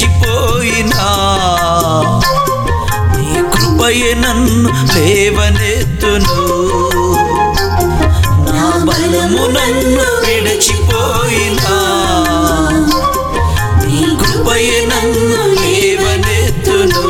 విడచిపోయినా నీ కృపయే నన్ను లేవనెత్తును నా బలము నన్ను విడచిపోయినా నీ కృపయే నన్ను లేవనెత్తును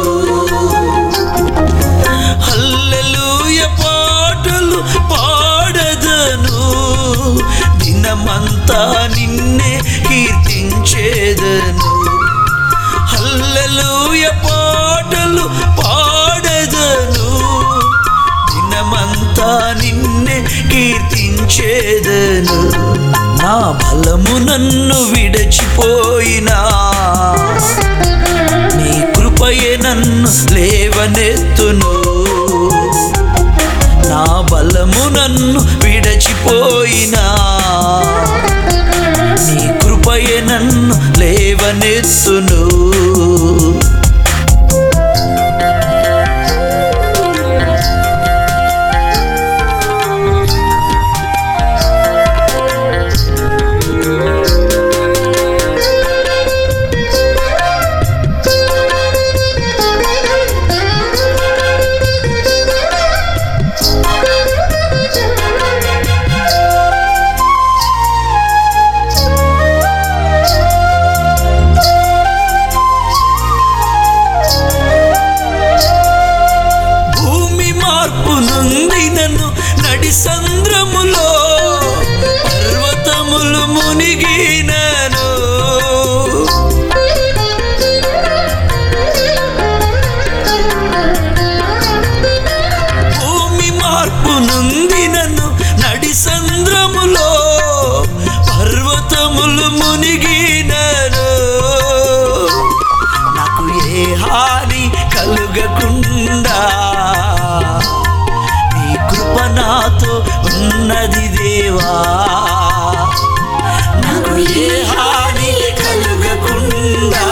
హల్లెలూయ పాటలు పాడదను దినమంతా నిన్నే కీర్తించేదను హల్లెలూయ పాటలు పాడదను దినమంతా నిన్నే కీర్తించేదను నా బలము నన్ను విడచిపోయినా నీ కృపయే నన్ను లేవనెత్తును నా బలము నన్ను విడచిపోయినా నీ కృపయే నన్ను లేవనెత్తును భూమి మార్పు నుండి నన్ను నడి సంద్రములో పర్వతములు మునిగినను భూమి మార్పు నుండి నన్ను నడి సంద్రములో పర్వతములు మునిగినను నాకు ఏ హాని కలుగకుండా నీ కృప నాతో ఉన్నది దేవా నాకు ఏ హాని కలుగకుండా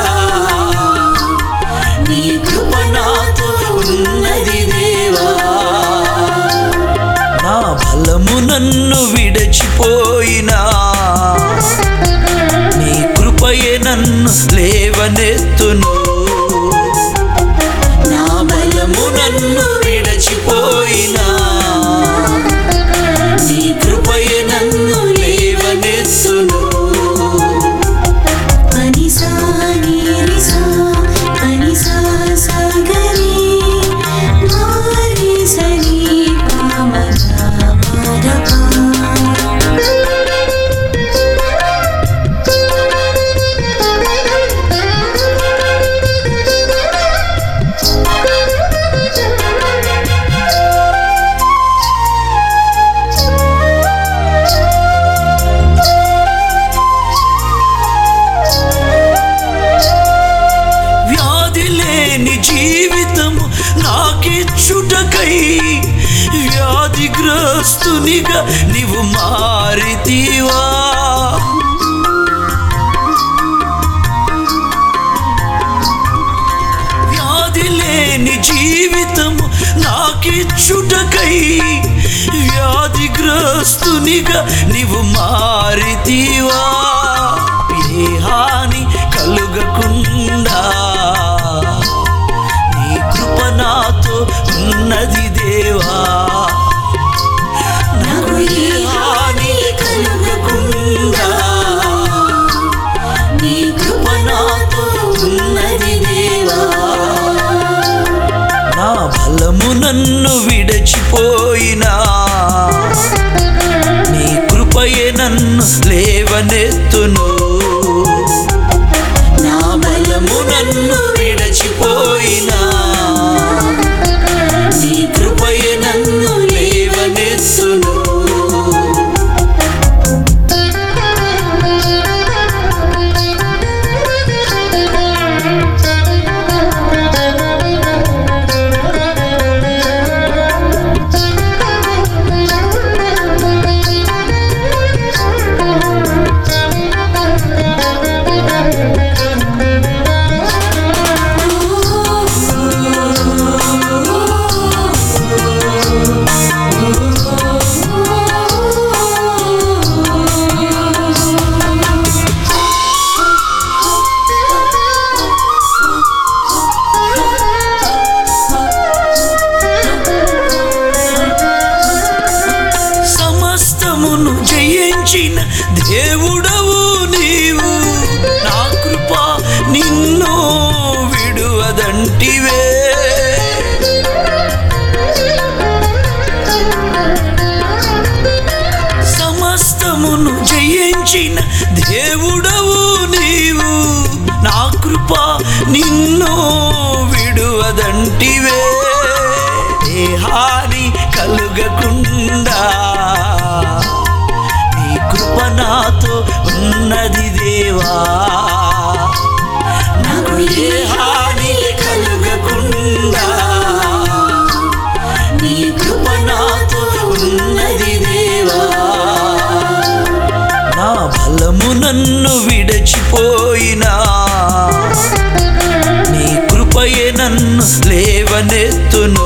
నీ కృప నాతో ఉన్నది దేవా నా బలము నన్ను విడచిపోయినా నీ కృపయే నన్ను లేవనెత్తును నా బలము నన్ను విడచిపోయినా నీ కృపయే నన్ను లేవనెత్తును పనిసా నీరిసా పనిసా సాగరి మారి సరి పామగా మరపా వ్యాధి లేని జీవితము నాకిచ్చుటకై వ్యాధిగ్రస్తునిగా నీవు మారితీవా వ్యాధి లేని జీవితము నాకిచ్చుటకై వ్యాధిగ్రస్తునిగా నీవు మారితీవా ఏ హాని కలుగకుండా నీ కృప నాతో ఉన్నది దేవా నాకు ఏ హాని కలుగకుండా నీ కృప నాతో ఉన్నది దేవా నా బలము నన్ను విడచిపోయినా నీ కృపయే నన్ను లేవనెత్తును నా బలము నన్ను విడచిపోయినా నీ కృపయే నన్ను లేవనెత్తును Thank you. దేవుడవు నీవు నా కృప నిన్ను విడువదంటివే సమస్తమును జయించిన దేవుడవు నీవు నా కృప నిన్ను విడువదంటివే దేహాని కలుగకుండా నీ కృప నాతో ఉన్నది దేవా నాకు ఏ హాని కలుగకుండా నీ కృప నాతో ఉన్నది దేవా నా బలము నన్ను విడచిపోయినా నీ కృపయే నన్ను లేవనెత్తును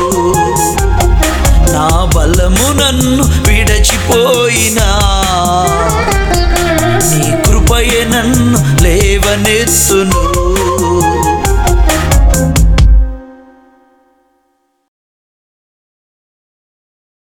నా బలము నన్ను విడచిపోయినా నీ కృపయే నన్ను లేవనెత్తును